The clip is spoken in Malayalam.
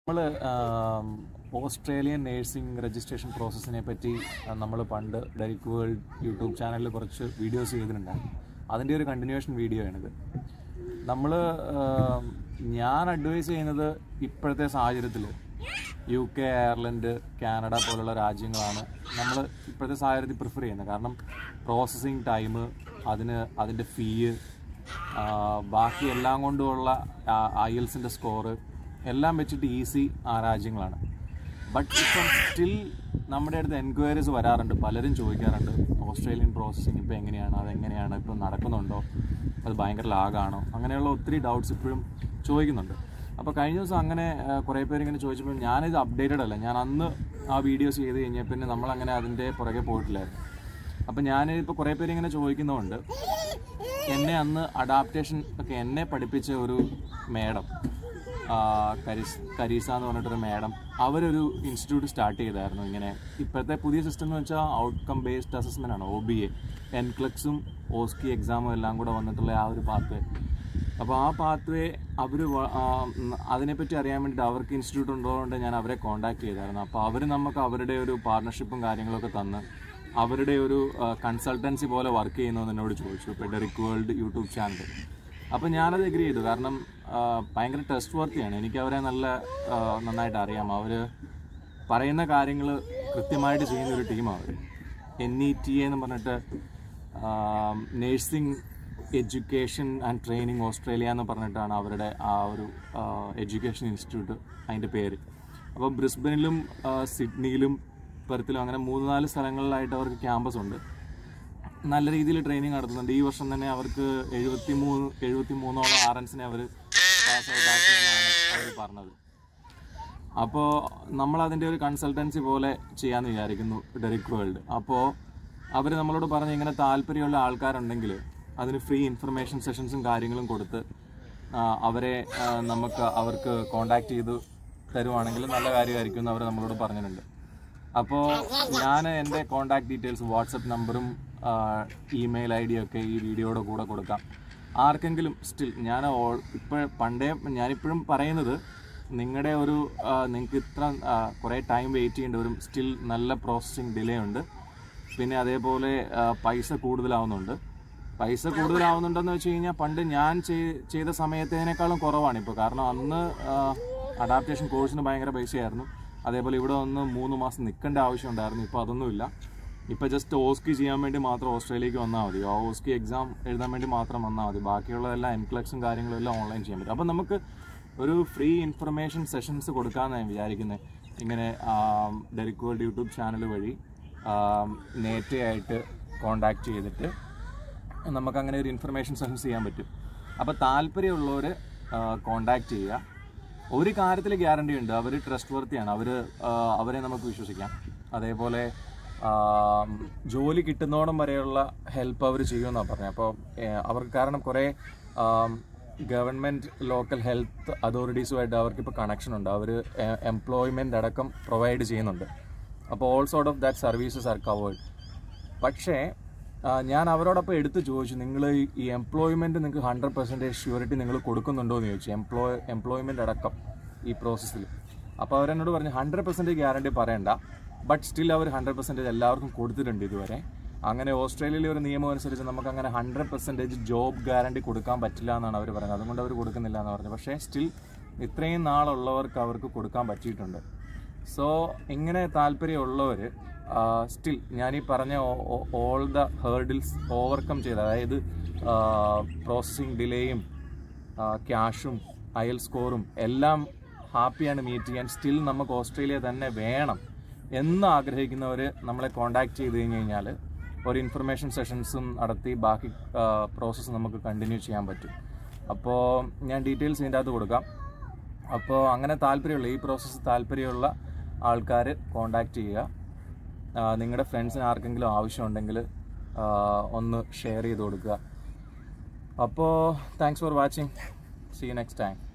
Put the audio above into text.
നമ്മൾ ഓസ്ട്രേലിയൻ നേഴ്സിംഗ് രജിസ്ട്രേഷൻ പ്രോസസ്സിനെ പറ്റി നമ്മൾ പണ്ട് ഡെറിക് വേൾഡ് യൂട്യൂബ് ചാനലിൽ കുറച്ച് വീഡിയോസ് ചെയ്തിട്ടുണ്ടായിരുന്നു അതിൻ്റെ ഒരു കണ്ടിന്യൂഷൻ വീഡിയോ ആണിത് നമ്മൾ ഞാൻ അഡ്വൈസ് ചെയ്യുന്നത് ഇപ്പോഴത്തെ സാഹചര്യത്തിൽ യു കെ അയർലൻഡ് കാനഡ പോലുള്ള രാജ്യങ്ങളാണ് നമ്മൾ ഇപ്പോഴത്തെ സാഹചര്യത്തിൽ പ്രിഫർ ചെയ്യുന്നത് കാരണം പ്രോസസ്സിങ് ടൈം അതിന് അതിൻ്റെ ഫീ ബാക്കി എല്ലാം കൊണ്ടുമുള്ള ഐ എൽസിൻ്റെ സ്കോറ് എല്ലാം വെച്ചിട്ട് ഈസി ആ രാജ്യങ്ങളാണ് ബട്ട് ഇപ്പം സ്റ്റിൽ നമ്മുടെ അടുത്ത് എൻക്വയറീസ് വരാറുണ്ട് പലരും ചോദിക്കാറുണ്ട് ഓസ്ട്രേലിയൻ പ്രോസസ്സിങ് ഇപ്പോൾ എങ്ങനെയാണ് അതെങ്ങനെയാണ് ഇപ്പം നടക്കുന്നുണ്ടോ അത് ഭയങ്കര ലാഗാണോ അങ്ങനെയുള്ള ഒത്തിരി ഡൗട്ട്സ് ഇപ്പോഴും ചോദിക്കുന്നുണ്ട് അപ്പോൾ കഴിഞ്ഞ ദിവസം അങ്ങനെ ആ, കുറേ പേര് ഇങ്ങനെ ചോദിച്ചപ്പോൾ ഞാനിത് അപ്ഡേറ്റഡ് അല്ല ഞാൻ അന്ന് ആ വീഡിയോസ് ചെയ്ത് കഴിഞ്ഞാൽ പിന്നെ നമ്മളങ്ങനെ അതിൻ്റെ പുറകെ പോയിട്ടില്ലായിരുന്നു അപ്പം ഞാനിപ്പോൾ കുറേ പേര് ഇങ്ങനെ ചോദിക്കുന്നതുകൊണ്ട് എന്നെ അന്ന് അഡാപ്റ്റേഷൻ ഒക്കെ എന്നെ പഠിപ്പിച്ച ഒരു മേഡം കരീസ് കരീസ എന്ന് പറഞ്ഞിട്ടൊരു മേഡം അവരൊരു ഇൻസ്റ്റിറ്റ്യൂട്ട് സ്റ്റാർട്ട് ചെയ്തായിരുന്നു ഇങ്ങനെ ഇപ്പോഴത്തെ പുതിയ സിസ്റ്റം എന്ന് വെച്ചാൽ ഔട്ട്കം ബേസ്ഡ് അസസ്മെൻ്റ് ആണ് ഒ ബി എ എൻക്ലക്സും ഓസ്കി എക്സാമും എല്ലാം കൂടെ വന്നിട്ടുള്ള ആ ഒരു പാത്ത് അപ്പോൾ ആ പാത്വേ അവർ അതിനെപ്പറ്റി അറിയാൻ വേണ്ടിയിട്ട് അവർക്ക് ഇൻസ്റ്റിറ്റ്യൂട്ട് ഉള്ളതുകൊണ്ട് ഞാൻ അവരെ കോൺടാക്ട് ചെയ്തായിരുന്നു അപ്പോൾ അവർ നമുക്ക് അവരുടെ ഒരു പാർട്ണർഷിപ്പും കാര്യങ്ങളൊക്കെ തന്ന് അവരുടെ ഒരു കൺസൾട്ടൻസി പോലെ വർക്ക് ചെയ്യുന്നതെന്ന് എന്നോട് ചോദിച്ചു ഇപ്പോൾ ഡെറിക് വേൾഡ് യൂട്യൂബ് ചാനൽ അപ്പോൾ ഞാനത് എഗ്രി ചെയ്തു കാരണം ആ, ഭയങ്കര ടെസ്റ്റ് വർത്തിയാണ് എനിക്ക് അവരെ നല്ല ആ, നന്നായിട്ട് അറിയാം അവർ പറയുന്ന കാര്യങ്ങൾ കൃത്യമായിട്ട് ചെയ്യുന്ന ഒരു ടീമാണ് അവർ എൻ ഇ ടി എന്ന് പറഞ്ഞിട്ട് nursing education and training Australia എന്ന് പറഞ്ഞിട്ടാണ് അവരുടെ ആ ഒരു എഡ്യൂക്കേഷൻ ഇൻസ്റ്റിറ്റ്യൂട്ട് അതിൻ്റെ പേര് അപ്പോൾ ബ്രിസ്ബനിലും ആ, സിഡ്നിയിലും പെർത്തിലും അങ്ങനെ മൂന്ന് നാല് സ്ഥലങ്ങളിലായിട്ട് അവർക്ക് ക്യാമ്പസ് ഉണ്ട് നല്ല രീതിയിൽ ട്രെയിനിങ് നടത്തുന്നുണ്ട് ഈ വർഷം തന്നെ അവർക്ക് എഴുപത്തി മൂന്ന് എഴുപത്തി മൂന്നോളം ആർ എൻസിനെ അവർ പാസ് ഔട്ട് ആക്കിയെന്നാണ് അവർ പറഞ്ഞത് അപ്പോൾ നമ്മൾ അതിൻ്റെ ഒരു കൺസൾട്ടൻസി പോലെ ചെയ്യാമെന്ന് വിചാരിക്കുന്നു ഡെറിക് വേൾഡ് അപ്പോൾ അവർ നമ്മളോട് പറഞ്ഞ് ഇങ്ങനെ താല്പര്യമുള്ള ആൾക്കാരുണ്ടെങ്കിൽ അതിന് ഫ്രീ ഇൻഫർമേഷൻ സെഷൻസും കാര്യങ്ങളും കൊടുത്ത് ആ, അവരെ ആ, നമുക്ക് അവർക്ക് കോണ്ടാക്ട് ചെയ്ത് തരുവാണെങ്കിൽ നല്ല കാര്യമായിരിക്കും എന്ന് അവർ നമ്മളോട് പറഞ്ഞിട്ടുണ്ട് അപ്പോൾ ഞാൻ എൻ്റെ കോണ്ടാക്ട് ഡീറ്റെയിൽസ് വാട്സപ്പ് നമ്പറും ഇമെയിൽ ഐ ഡിയും ഒക്കെ ഈ വീഡിയോയുടെ കൂടെ കൊടുക്കാം ആർക്കെങ്കിലും സ്റ്റിൽ ഞാൻ ഓൾ ഇപ്പോൾ പണ്ടേ ഞാനിപ്പോഴും പറയുന്നത് നിങ്ങളുടെ ഒരു നിങ്ങൾക്ക് ഇത്ര ആ, കുറേ ടൈം വെയിറ്റ് ചെയ്യേണ്ടി വരും സ്റ്റിൽ നല്ല പ്രോസസ്സിങ് ഡിലേ ഉണ്ട് പിന്നെ അതേപോലെ ആ, പൈസ കൂടുതലാവുന്നുണ്ട് പൈസ കൂടുതലാവുന്നുണ്ടെന്ന് വെച്ച് കഴിഞ്ഞാൽ പണ്ട് ഞാൻ ചെയ്- ചെയ്ത സമയത്തേനേക്കാളും കുറവാണ് ഇപ്പോൾ കാരണം അന്ന് അഡാപ്റ്റേഷൻ കോഴ്സിന് ഭയങ്കര പൈസയായിരുന്നു അതേപോലെ ഇവിടെ ഒന്ന് മൂന്ന് മാസം നിൽക്കേണ്ട ആവശ്യമുണ്ടായിരുന്നു ഇപ്പോൾ അതൊന്നുമില്ല ഇപ്പോൾ ജസ്റ്റ് ഓസ്കി ചെയ്യാൻ വേണ്ടി മാത്രം ഓസ്ട്രേലിയക്ക് വന്നാൽ മതി ആ ഓസ്കി എക്സാം എഴുതാൻ വേണ്ടി മാത്രം വന്നാൽ മതി ബാക്കിയുള്ളതെല്ലാം എൻക്ലക്സും കാര്യങ്ങളും എല്ലാം ഓൺലൈൻ ചെയ്യാൻ പറ്റും അപ്പോൾ നമുക്ക് ഒരു ഫ്രീ ഇൻഫർമേഷൻ സെഷൻസ് കൊടുക്കാമെന്നാണ് ഞാൻ വിചാരിക്കുന്നത് ഇങ്ങനെ ഡെറിക് വേൾഡ് യൂട്യൂബ് ചാനൽ വഴി നേറ്റയായിട്ട് കോണ്ടാക്ട് ചെയ്തിട്ട് നമുക്ക് അങ്ങനെ ഒരു ഇൻഫർമേഷൻ സെഷൻസ് ചെയ്യാൻ പറ്റും അപ്പോൾ താല്പര്യമുള്ളവർ കോണ്ടാക്ട് ചെയ്യുക ഒരു കാര്യത്തിൽ ഗ്യാരണ്ടി ഉണ്ട് അവർ ട്രസ്റ്റ് വർത്തിയാണ് അവർ അവരെ നമുക്ക് വിശ്വസിക്കാം അതേപോലെ ആ, ജോലി കിട്ടുന്നോളം വരെയുള്ള ഹെൽപ്പ് അവർ ചെയ്യുമെന്നാണ് പറഞ്ഞത് അപ്പോൾ അവർക്ക് കാരണം കുറേ ഗവൺമെൻറ് ലോക്കൽ ഹെൽത്ത് അതോറിറ്റീസുമായിട്ട് അവർക്കിപ്പോൾ കണക്ഷൻ ഉണ്ട് അവർ എംപ്ലോയ്മെൻ്റ് അടക്കം പ്രൊവൈഡ് ചെയ്യുന്നുണ്ട് അപ്പോൾ all sort of that services are covered പക്ഷേ ആ, ഞാൻ അവരോടൊപ്പം എടുത്ത് ചോദിച്ചു നിങ്ങൾ ഈ എംപ്ലോയ്മെന്റ് നിങ്ങൾക്ക് ഹൺഡ്രഡ് പെർസെൻറ്റേജ് ഷ്യൂരിറ്റി നിങ്ങൾ കൊടുക്കുന്നുണ്ടോ എന്ന് ചോദിച്ചു എംപ്ലോയ് എംപ്ലോയ്മെന്റ് അടക്കം ഈ പ്രോസസ്സിൽ അപ്പോൾ അവരെന്നോട് പറഞ്ഞു ഹൺഡ്രഡ് പെർസെൻറ്റേജ് ഗ്യാരണ്ടി പറയണ്ട ബട്ട് സ്റ്റിൽ അവർ ഹൺഡ്രഡ് പെർസെൻറ്റേജ് എല്ലാവർക്കും കൊടുത്തിട്ടുണ്ട് ഇതുവരെ അങ്ങനെ ഓസ്ട്രേലിയയിലെ ഒരു നിയമം അനുസരിച്ച് നമുക്ക് അങ്ങനെ ഹൺഡ്രഡ് പെർസെൻറ്റേജ് ജോബ് ഗ്യാരണ്ടി കൊടുക്കാൻ പറ്റില്ല എന്നാണ് അവർ പറയുന്നത് അതുകൊണ്ട് അവർ കൊടുക്കുന്നില്ല എന്ന് പറഞ്ഞു പക്ഷേ സ്റ്റിൽ ഇത്രയും നാളുള്ളവർക്ക് അവർക്ക് കൊടുക്കാൻ പറ്റിയിട്ടുണ്ട് സോ ഇങ്ങനെ താല്പര്യമുള്ളവർ സ്റ്റിൽ ഞാൻ ഈ പറഞ്ഞ ഓൾ ദ ഹേർഡിൽസ് ഓവർകം ചെയ്ത് അതായത് പ്രോസസ്സിങ് ഡിലേയും ക്യാഷും അയൽ സ്കോറും എല്ലാം ഹാപ്പിയാണ് മീറ്റ് ചെയ്യാൻ സ്റ്റിൽ നമുക്ക് ഓസ്ട്രേലിയ തന്നെ വേണം എന്ന് ആഗ്രഹിക്കുന്നവർ നമ്മളെ കോണ്ടാക്ട് ചെയ്ത് കഴിഞ്ഞ് കഴിഞ്ഞാൽ ഒരു ഇൻഫർമേഷൻ സെഷൻസും നടത്തി ബാക്കി പ്രോസസ്സ് നമുക്ക് കണ്ടിന്യൂ ചെയ്യാൻ പറ്റും അപ്പോൾ ഞാൻ ഡീറ്റെയിൽസ് ഇതിൻ്റെ അകത്ത് കൊടുക്കാം അപ്പോൾ അങ്ങനെ താല്പര്യമുള്ള ഈ പ്രോസസ്സ് താല്പര്യമുള്ള ആൾക്കാർ കോണ്ടാക്ട് ചെയ്യുക ആ, നിങ്ങളുടെ ഫ്രണ്ട്സിന് ആർക്കെങ്കിലും ആവശ്യമുണ്ടെങ്കിൽ ആ, ഒന്ന് ഷെയർ ചെയ്ത് കൊടുക്കുക അപ്പോൾ thanks for watching see next time